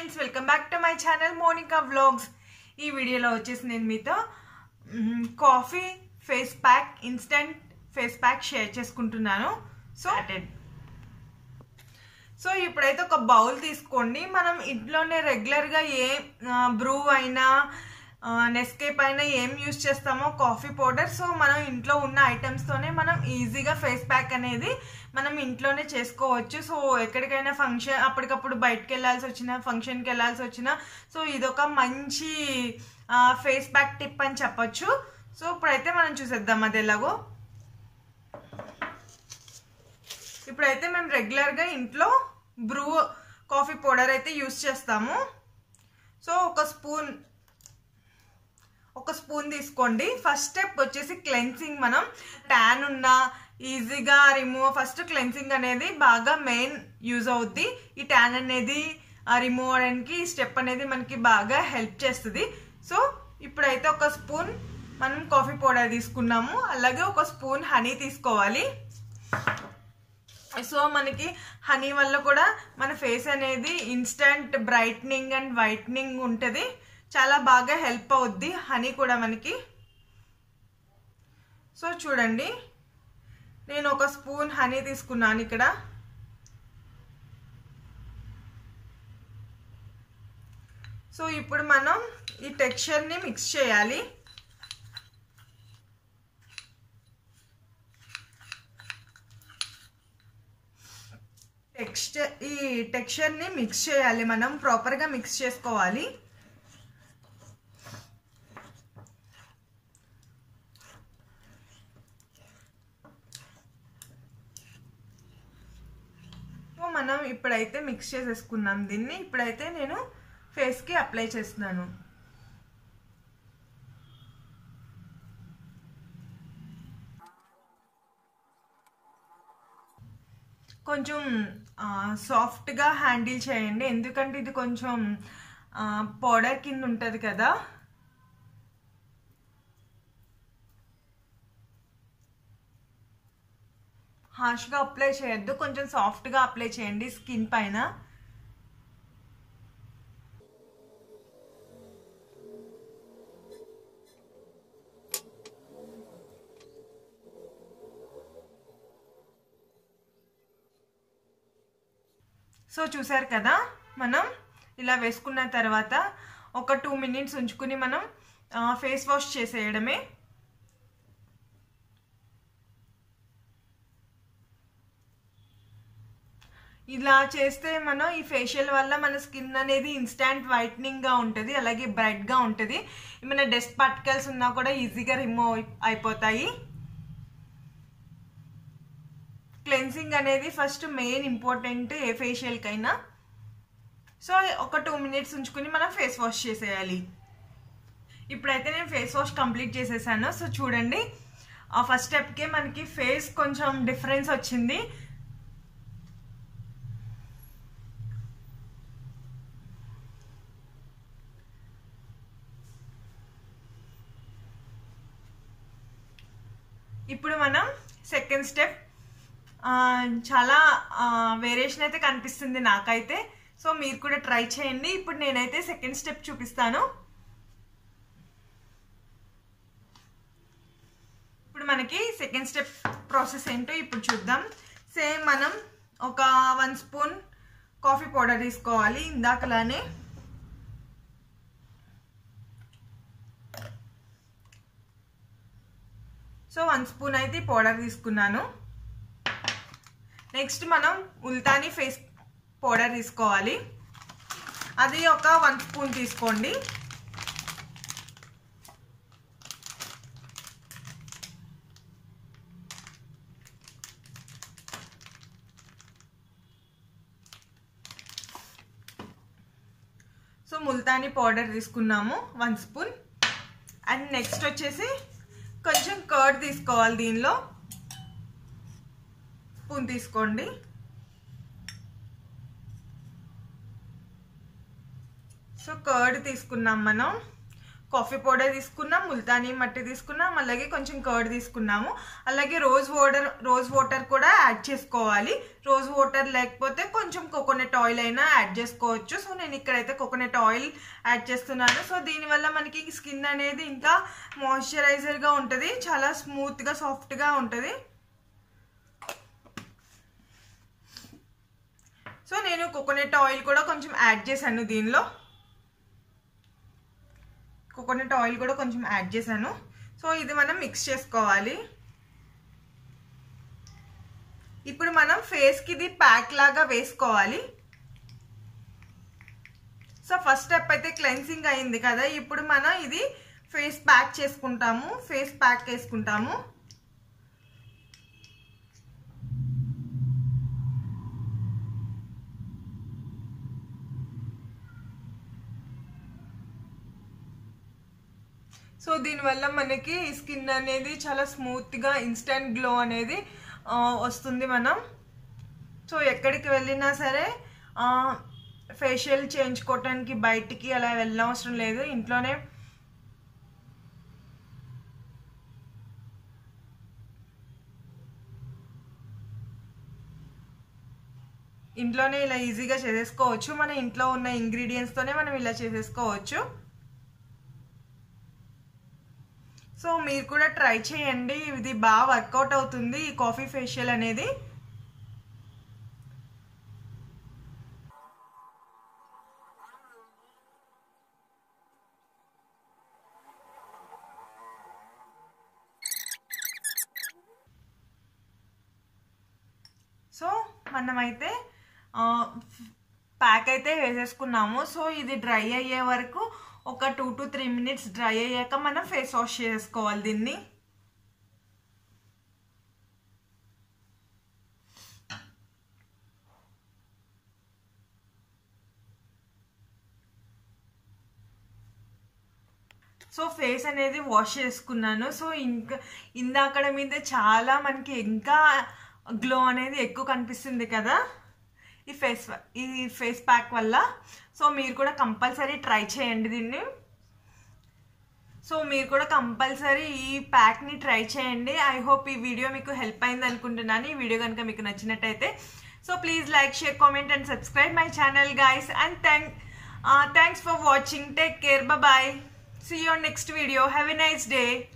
friends welcome back to my channel Monika vlogs ఈ వీడియోలో వచ్చేసి నేను మీతో మ్, coffee face pack instant face pack share చేసుకుంటున్నాను సో సో ఇప్పుడైతే ఒక బౌల్ తీసుకోండి మనం ఇంట్లోనే రెగ్యులర్గా ఏ బ్రూ అయినా నెస్కేప్ అయినా ఏం యూస్ చేస్తామో కాఫీ పౌడర్ సో మనం ఇంట్లో ఉన్న ఐటమ్స్తోనే మనం ఈజీగా ఫేస్ ప్యాక్ అనేది మనం ఇంట్లోనే చేసుకోవచ్చు సో ఎక్కడికైనా ఫంక్షన్ అప్పటికప్పుడు బయటకు వెళ్ళాల్సి వచ్చినా ఫంక్షన్కి వెళ్ళాల్సి వచ్చినా సో ఇదొక మంచి ఫేస్ ప్యాక్ టిప్ అని చెప్పొచ్చు సో ఇప్పుడైతే మనం చూసేద్దాం అది ఎలాగో ఇప్పుడైతే మేము రెగ్యులర్గా ఇంట్లో బ్రూ కాఫీ పౌడర్ అయితే యూస్ చేస్తాము సో ఒక స్పూన్ ఒక స్పూన్ తీసుకోండి ఫస్ట్ స్టెప్ వచ్చేసి క్లెన్సింగ్ మనం ట్యాన్ ఉన్న ఈజీగా రిమూవ్ ఫస్ట్ క్లెన్సింగ్ అనేది బాగా మెయిన్ యూజ్ అవుద్ది ఈ ట్యాన్ అనేది రిమూవ్ అవడానికి ఈ స్టెప్ అనేది మనకి బాగా హెల్ప్ చేస్తుంది సో ఇప్పుడైతే ఒక స్పూన్ మనం కాఫీ పౌడర్ తీసుకున్నాము అలాగే ఒక స్పూన్ హనీ తీసుకోవాలి సో మనకి హనీ వల్ల కూడా మన ఫేస్ అనేది ఇన్స్టంట్ బ్రైట్నింగ్ అండ్ వైట్నింగ్ ఉంటుంది చాలా బాగా హెల్ప్ అవుద్ది హనీ కూడా మనకి సో చూడండి నేను ఒక స్పూన్ హనీ తీసుకున్నాను ఇక్కడ సో ఇప్పుడు మనం ఈ టెక్స్చర్ని మిక్స్ చేయాలి టెక్స్చర్ ఈ టెక్స్చర్ని మిక్స్ చేయాలి మనం ప్రాపర్గా మిక్స్ చేసుకోవాలి సో మనం ఇప్పుడైతే మిక్స్ చేసేసుకున్నాం దీన్ని ఇప్పుడైతే నేను ఫేస్కి అప్లై చేస్తున్నాను కొంచెం సాఫ్ట్గా హ్యాండిల్ చేయండి ఎందుకంటే ఇది కొంచెం పౌడర్ కింద ఉంటుంది కదా హార్ష్గా అప్లై చేయొద్దు కొంచెం సాఫ్ట్గా అప్లై చేయండి స్కిన్ పైన సో చూసారు కదా మనం ఇలా వేసుకున్న తర్వాత ఒక టూ మినిట్స్ ఉంచుకుని మనం ఫేస్ వాష్ చేసేయడమే ఇలా చేస్తే మనం ఈ ఫేషియల్ వల్ల మన స్కిన్ అనేది ఇన్స్టాంట్ వైట్నింగ్గా ఉంటుంది అలాగే బ్రైట్గా ఉంటుంది ఏమైనా డస్ట్ పార్టికల్స్ ఉన్నా కూడా ఈజీగా రిమూవ్ అయిపోతాయి క్లెన్సింగ్ అనేది ఫస్ట్ మెయిన్ ఇంపార్టెంట్ ఏ ఫేషియల్కైనా సో ఒక టూ మినిట్స్ ఉంచుకుని మనం ఫేస్ వాష్ చేసేయాలి ఇప్పుడైతే నేను ఫేస్ వాష్ కంప్లీట్ చేసేసాను సో చూడండి ఆ ఫస్ట్ స్టెప్కే మనకి ఫేస్ కొంచెం డిఫరెన్స్ వచ్చింది ఇప్పుడు మనం సెకండ్ స్టెప్ చాలా వేరియేషన్ అయితే కనిపిస్తుంది నాకైతే సో మీరు కూడా ట్రై చేయండి ఇప్పుడు నేనైతే సెకండ్ స్టెప్ చూపిస్తాను ఇప్పుడు మనకి సెకండ్ స్టెప్ ప్రాసెస్ ఏంటో ఇప్పుడు చూద్దాం సేమ్ మనం ఒక వన్ స్పూన్ కాఫీ పౌడర్ తీసుకోవాలి ఇందాకలానే సో వన్ స్పూన్ అయితే పౌడర్ తీసుకున్నాను నెక్స్ట్ మనం ఉల్తానీ ఫేస్ పౌడర్ తీసుకోవాలి అది ఒక వన్ స్పూన్ తీసుకోండి సో ముల్తానీ పౌడర్ తీసుకున్నాము వన్ స్పూన్ అండ్ నెక్స్ట్ వచ్చేసి కొంచెం కర్డ్ తీసుకోవాలి దీనిలో స్పూన్ తీసుకోండి సో కర్డ్ తీసుకున్నాం మనం కాఫీ పౌడర్ తీసుకున్నాం ముల్తానీ మట్టి తీసుకున్నాం అలాగే కొంచెం కర్డ్ తీసుకున్నాము అలాగే రోజ్ వాటర్ రోజ్ వాటర్ కూడా యాడ్ చేసుకోవాలి రోజ్ వాటర్ లేకపోతే కొంచెం కోకోనట్ ఆయిల్ అయినా యాడ్ చేసుకోవచ్చు సో నేను ఇక్కడైతే కోకోనట్ ఆయిల్ యాడ్ చేస్తున్నాను సో దీనివల్ల మనకి స్కిన్ అనేది ఇంకా మాయిశ్చరైజర్గా ఉంటుంది చాలా స్మూత్గా సాఫ్ట్గా ఉంటుంది సో నేను కోకోనట్ ఆయిల్ కూడా కొంచెం యాడ్ చేశాను దీనిలో కోకోనట్ ఆయిల్ కూడా కొంచెం యాడ్ చేశాను సో ఇది మనం మిక్స్ చేసుకోవాలి ఇప్పుడు మనం ఫేస్కి ఇది ప్యాక్ లాగా వేసుకోవాలి సో ఫస్ట్ స్టెప్ అయితే క్లెన్సింగ్ అయింది కదా ఇప్పుడు మనం ఇది ఫేస్ ప్యాక్ చేసుకుంటాము ఫేస్ ప్యాక్ వేసుకుంటాము సో దీనివల్ల మనకి స్కిన్ అనేది చాలా స్మూత్గా ఇన్స్టెంట్ గ్లో అనేది ఆ, వస్తుంది మనం సో ఎక్కడికి వెళ్ళినా సరే ఫేషియల్ చేయించుకోవటానికి బయటికి అలా వెళ్ళనవసరం లేదు ఇంట్లోనే ఇంట్లోనే ఇలా ఈజీగా చేసేసుకోవచ్చు మన ఇంట్లో ఉన్న ఇంగ్రీడియంట్స్తోనే మనం ఇలా చేసేసుకోవచ్చు సో మీరు కూడా ట్రై చేయండి ఇది బాగా వర్కౌట్ అవుతుంది ఈ కాఫీ ఫేషియల్ అనేది సో మనమైతే ప్యాక్ అయితే వేసేసుకున్నాము సో ఇది డ్రై అయ్యే వరకు ఒక two to three minutes dry అయ్యాక మనం ఫేస్ వాష్ చేసుకోవాలి దీన్ని సో ఫేస్ అనేది వాష్ చేసుకున్నాను సో ఇంకా ఇందాకడ మీద చాలా మనకి ఇంకా గ్లో అనేది ఎక్కువ కనిపిస్తుంది కదా ఈ ఫేస్ ఈ ఫేస్ ప్యాక్ వల్ల సో మీరు కూడా కంపల్సరీ ట్రై చేయండి దీన్ని సో మీరు కూడా కంపల్సరీ ఈ ప్యాక్ని ట్రై చేయండి ఐ హోప్ ఈ వీడియో మీకు హెల్ప్ అయింది అనుకుంటున్నాను ఈ వీడియో కనుక మీకు నచ్చినట్టయితే so please like share comment and subscribe my channel guys and thank thanks for watching take care bye see your next video have a nice day